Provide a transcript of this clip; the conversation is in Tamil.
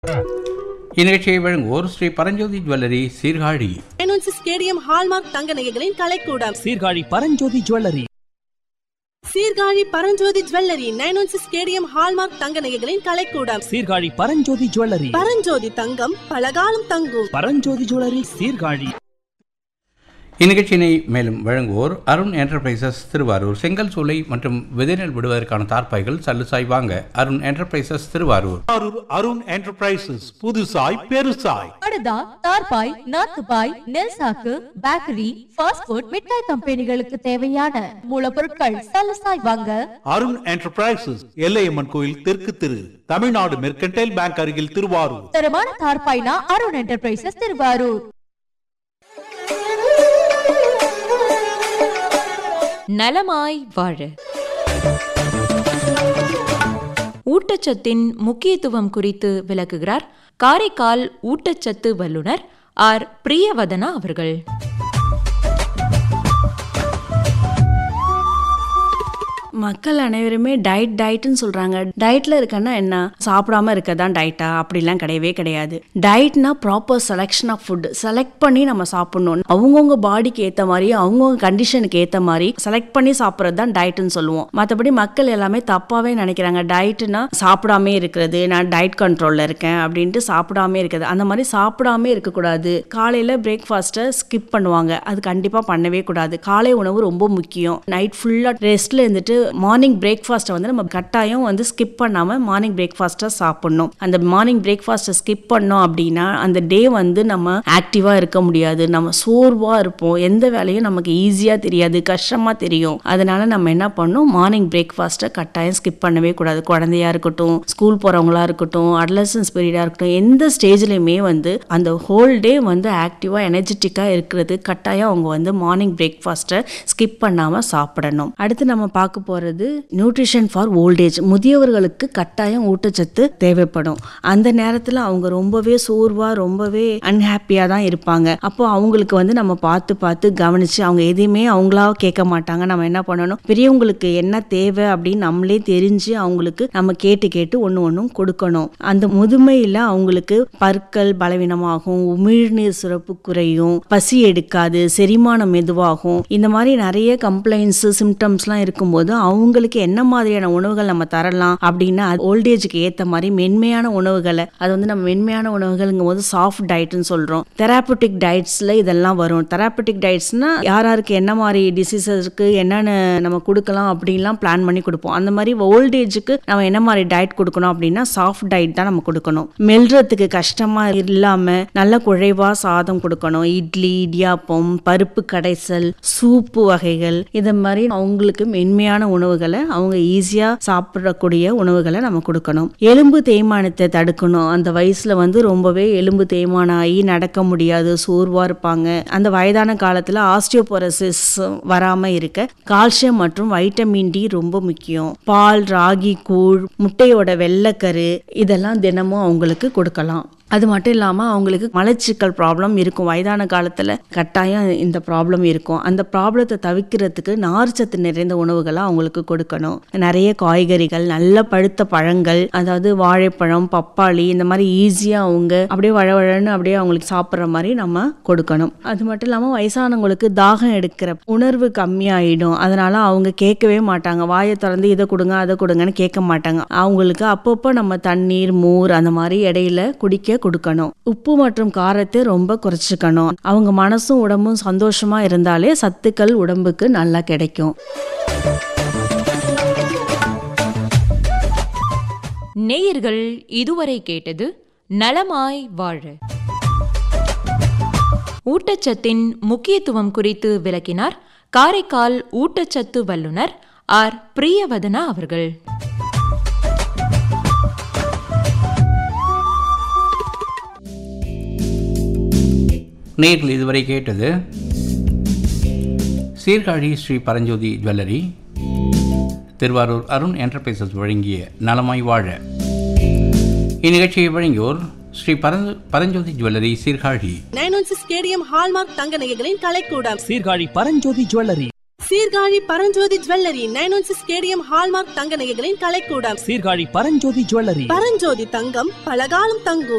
இந்நிகழ்ச்சியை வழங்குவோர் ஸ்ரீ பரஞ்சோதி ஜுவல்லரி சீர்காழி என்ஒன்சி ஸ்டேடியம் ஹால்மார்க் தங்க நகைகளின் கலைக்கூடம் Sirkazhi Paranjothi jewellery Sirkazhi Paranjothi jewellery nine one six stadium hallmark தங்க நகைகளின் கலைக்கூடம் சீர்காழி பரஞ்சோதி ஜுவல்லரி பரஞ்சோதி தங்கம் பலகாலம் தங்கும் பரஞ்சோதி ஜுவல்லரி சீர்காழி இந்நிகழ்ச்சியினை மேலும் வழங்குவோர் அருண் என்டர்பிரைசஸ் திருவாரூர் செங்கல் சூளை மற்றும் விதைநெல் விடுவதற்கான தார்ப்பாய்கள் சல்லுசாய் வாங்க அருண் என்டர்பிரைசஸ் திருவாரூர் திருவாரூர் அருண் என்டர்பிரைசஸ் புதுசாய் பெருசாய் படுதா தார்பாய் நாத்துபாய் நெல் சாக்கு பேக்கரி ஃபாஸ்ட் ஃபுட் மிட்டாய் கம்பெனிகளுக்கு தேவையான மூலப்பொருட்கள் சலசாய் வாங்க அருண் என்டர்பிரைசஸ் எல்லையம்மன் கோயில் தெற்கு திரு தமிழ்நாடு மெர்கன்டைல் பேங்க் அருகில் திருவாரூர் தரமான தார்பாய்னா அருண் என்டர்பிரைசஸ் திருவாரூர் நலமாய் வாழ ஊட்டச்சத்தின் முக்கியத்துவம் குறித்து விளக்குகிறார் காரைக்கால் ஊட்டச்சத்து வல்லுனர் ஆர் பிரியவதனா அவர்கள் மக்கள் அனைவருமே டயட் டயட்னு சொல்றாங்க டயட்ல இருக்கன்னா என்ன சாப்பிடாம இருக்கதான் டயட்டா அப்படிலாம் கிடையவே கிடையாது டயட்னா proper selection of food select பண்ணி நம்ம சாப்பிடணும் அவங்கவுங்க பாடிக்கு ஏத்த மாதிரி அவங்கவுங்க கண்டிஷனுக்கு ஏத்த மாதிரி செலக்ட் பண்ணி சாப்பிட்றது தான் டயட்னு சொல்லுவோம் மற்றபடி மக்கள் எல்லாமே தப்பாவே நினைக்கிறாங்க டயட்னா சாப்பிடாம இருக்கிறது நான் டயட் கண்ட்ரோல்ல இருக்கேன் அப்படின்ட்டு சாப்பிடாம இருக்கிறது அந்த மாதிரி சாப்பிடாம இருக்கக்கூடாது காலையில பிரேக்ஃபாஸ்ட்டை ஸ்கிப் பண்ணுவாங்க அது கண்டிப்பா பண்ணவே கூடாது காலை உணவு ரொம்ப முக்கியம் நைட் ஃபுல்லா ரெஸ்ட்ல இருந்துட்டு மார்னிங் பிரேக்ஃபாஸ்ட்டை வந்து நம்ம கட்டாயம் வந்து ஸ்கிப் பண்ணாம மார்னிங் பிரேக்ஃபாஸ்ட்டை சாப்பிடணும் அந்த மார்னிங் பிரேக்ஃபாஸ்ட்டை ஸ்கிப் பண்ணோம் அப்படின்னா அந்த டே வந்து நம்ம ஆக்டிவா இருக்க முடியாது நம்ம சோர்வா இருப்போம் எந்த வேலையும் நமக்கு ஈஸியா தெரியாது கஷ்டமா தெரியும் அதனால நம்ம என்ன பண்ணணும் மார்னிங் பிரேக்ஃபாஸ்ட்டை கட்டாயம் ஸ்கிப் பண்ணவே கூடாது குழந்தையா இருக்கட்டும் ஸ்கூல் போறவங்களா இருக்கட்டும் அட்லசன்ஸ் பீரியடா இருக்கட்டும் எந்த ஸ்டேஜ்லயுமே வந்து அந்த ஹோல் டே வந்து ஆக்டிவா எனர்ஜெட்டிக்கா இருக்கிறது கட்டாயம் அவங்க வந்து மார்னிங் பிரேக்ஃபாஸ்ட்டை ஸ்கிப் பண்ணாம சாப்பிடணும் அடுத்து நம்ம பார்க்க போறது நியூட்ரிஷன் ஃபார் ஓல்டேஜ் முதியவர்களுக்கு கட்டாயம் ஊட்டச்சத்து தேவைப்படும் அந்த நேரத்துல அவங்க ரொம்பவே சோர்வா ரொம்பவே அன்ஹாப்பியா தான் இருப்பாங்க அப்போ அவங்களுக்கு வந்து நம்ம பார்த்து பார்த்து கவனிச்சு அவங்க எதையுமே அவங்களா கேட்க மாட்டாங்க நம்ம என்ன பண்ணணும் பெரியவங்களுக்கு என்ன தேவை அப்படின்னு நம்மளே தெரிஞ்சு அவங்களுக்கு நம்ம கேட்டு கேட்டு ஒன்று ஒன்றும் கொடுக்கணும் அந்த முதுமையில அவங்களுக்கு பற்கள் பலவீனமாகும் உமிழ்நீர் சுரப்பு குறையும் பசி எடுக்காது செரிமானம் மெதுவாகும் இந்த மாதிரி நிறைய கம்ப்ளைண்ட்ஸ் சிம்டம்ஸ்லாம் இருக்கும்போது அவங்களுக்கு என்ன மாதிரியான உணவுகள் நம்ம தரலாம் அப்படின்னா ஓல்டேஜுக்கு ஏற்ற மாதிரி மென்மையான உணவுகளை அது வந்து நம்ம மென்மையான உணவுகள்ங்கும் போது சாஃப்ட் டயட்னு சொல்றோம் தெராப்பட்டிக் டயட்ஸ்ல இதெல்லாம் வரும் தெராப்பட்டிக் டயட்ஸ்னா யார் யாருக்கு என்ன மாதிரி டிசீசஸ் இருக்கு என்னென்ன நம்ம கொடுக்கலாம் அப்படின்லாம் பிளான் பண்ணி கொடுப்போம் அந்த மாதிரி ஓல்டேஜுக்கு நம்ம என்ன மாதிரி டயட் கொடுக்கணும் அப்படின்னா சாஃப்ட் டயட் தான் நம்ம கொடுக்கணும் மெல்றதுக்கு கஷ்டமா இல்லாம நல்ல குழைவா சாதம் கொடுக்கணும் இட்லி இடியாப்பம் பருப்பு கடைசல் சூப்பு வகைகள் இது மாதிரி அவங்களுக்கு மென்மையான உணவுகளை அவங்க ஈஸியா சாப்பிடக்கூடிய உணவுகளை நம்ம கொடுக்கணும் எலும்பு தேய்மானத்தை தடுக்கணும் அந்த வயசுல வந்து ரொம்பவே எலும்பு தேய்மானம் ஆகி நடக்க முடியாது சோர்வா இருப்பாங்க அந்த வயதான காலத்துல ஆஸ்டியோபோரசிஸ் வராம இருக்க கால்சியம் மற்றும் வைட்டமின் டி ரொம்ப முக்கியம் பால் ராகி கூழ் முட்டையோட வெள்ளைக்கரு இதெல்லாம் தினமும் அவங்களுக்கு கொடுக்கலாம் அது மட்டும் இல்லாமல் அவங்களுக்கு மலச்சிக்கல் ப்ராப்ளம் இருக்கும் வயதான காலத்தில் கட்டாயம் இந்த ப்ராப்ளம் இருக்கும் அந்த ப்ராப்ளத்தை தவிர்க்கிறதுக்கு நார்ச்சத்து நிறைந்த உணவுகளை அவங்களுக்கு கொடுக்கணும் நிறைய காய்கறிகள் நல்ல பழுத்த பழங்கள் அதாவது வாழைப்பழம் பப்பாளி இந்த மாதிரி ஈஸியாக அவங்க அப்படியே வழவழன்னு அப்படியே அவங்களுக்கு சாப்பிட்ற மாதிரி நம்ம கொடுக்கணும் அது மட்டும் இல்லாமல் வயசானவங்களுக்கு தாகம் எடுக்கிற உணர்வு கம்மியாயிடும் அதனால அவங்க கேட்கவே மாட்டாங்க வாயை திறந்து இதை கொடுங்க அதை கொடுங்கன்னு கேட்க மாட்டாங்க அவங்களுக்கு அப்பப்போ நம்ம தண்ணீர் மோர் அந்த மாதிரி இடையில குடிக்க கொடுக்கணும் உப்பு மற்றும் காரத்தை ரொம்ப குறைச்சிக்கணும் அவங்க மனசும் உடம்பும் சந்தோஷமா இருந்தாலே சத்துக்கள் உடம்புக்கு நல்லா கிடைக்கும் நேயர்கள் இதுவரை கேட்டது நலமாய் வாழ ஊட்டச்சத்தின் முக்கியத்துவம் குறித்து விளக்கினார் காரைக்கால் ஊட்டச்சத்து வல்லுனர் ஆர் பிரியவதனா அவர்கள் நேர்கள் இதுவரை கேட்டது சீர்காழி ஸ்ரீ பரஞ்சோதி ஜுவல்லரி திருவாரூர் அருண் என்டர்பிரைசஸ் வழங்கிய நலமாய் வாழ இந்நிகழ்ச்சியை வழங்கியோர் Sri Paranj Paranjothi jewellery Sirkazhi nine one six stadium hallmark தங்க நகைகளின் கலைக்கூடம் Sirkazhi Paranjothi jewellery Sirkazhi Paranjothi jewellery nine one six KDM hallmark தங்க நகைகளின் கலைக்கூடம் சீர்காழி பரஞ்சோதி ஜுவல்லரி பரஞ்சோதி தங்கம் பலகாலம் தங்கும்